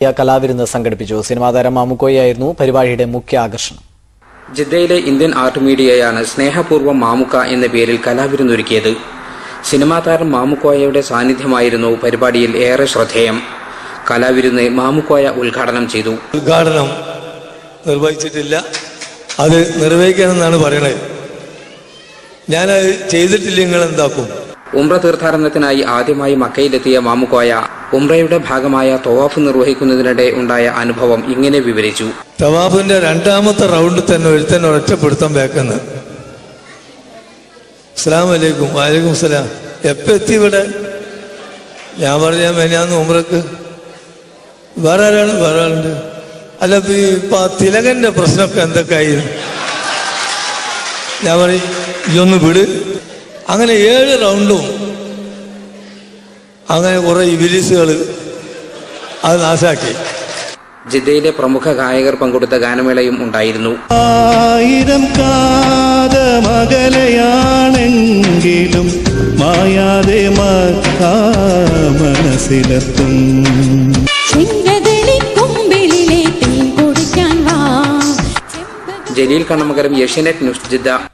കലാവിരുന്ന് സംഘടിപ്പിച്ചു സിനിമാ താരം മാമുക്കോയായിരുന്നു പരിപാടിയുടെ മുഖ്യ ആകർഷണം ജിദ്ദയിലെ ഇന്ത്യൻ ആർട്ട് മീഡിയയാണ് സ്നേഹപൂർവ്വം മാമുക്ക എന്ന പേരിൽ കലാവിരുന്നൊരുക്കിയത് സിനിമാ താരം മാമുക്കോയയുടെ സാന്നിധ്യമായിരുന്നു പരിപാടിയിൽ ഏറെ ശ്രദ്ധേയം കലാവിരുന്ന് മാമുക്കോയ ഉദ്ഘാടനം ചെയ്തു ഉദ്ഘാടനം നിർവഹിച്ചിട്ടില്ല അത് നിർവഹിക്കണമെന്നാണ് പറയണത് ഞാനത് ചെയ്തിട്ടില്ല നിങ്ങൾ എന്താക്കും ഉംറ തീർത്ഥാടനത്തിനായി ആദ്യമായി മക്കയിലെത്തിയ മാമുക്കോയ ഉംറയുടെ ഭാഗമായ തവാഫ് നിർവഹിക്കുന്നതിനിടെ ഉണ്ടായ അനുഭവം ഇങ്ങനെ വിവരിച്ചു തവാഫിന്റെ രണ്ടാമത്തെ റൗണ്ടിൽ തന്നെ ഒരുത്തൻ ഒറ്റപ്പെടുത്താൻ വേക്കെന്ന് അസ്സാം വലൈക്കും വാലൈക്കും സലാം എപ്പോ എത്തി ഇവിടെ ഞാൻ പറഞ്ഞ മെനാന്ന് ഉമ്രക്ക് വേറെ ആരാണ് വേറെ ആളുണ്ട് അല്ല ഇപ്പൊ ഈ ഇപ്പൊ ആ തിലകന്റെ പ്രശ്നമൊക്കെ എന്തൊക്കെ ആയിരുന്നു ഞാൻ പറയും ഇതൊന്ന് വിട് അങ്ങനെ ഏഴ് റൗണ്ടും അങ്ങനെ കുറെ ഇബിലിസുകൾ അത് നാശാക്കി ജിദ്ദയിലെ പ്രമുഖ ഗായകർ പങ്കെടുത്ത ഗാനമേളയും ഉണ്ടായിരുന്നു ആയിരം കാതമകലയാണെങ്കിലും മായാതെ മക്കാ മനസ്സിലെത്തും ചെങ്കതളിക്കൊമ്പിളിലെ തേൻ കുടിക്കാൻ വാ ജലീൽ കണ്ണമകരം ഏഷ്യാനെറ്റ് ന്യൂസ് ജിദ്ദ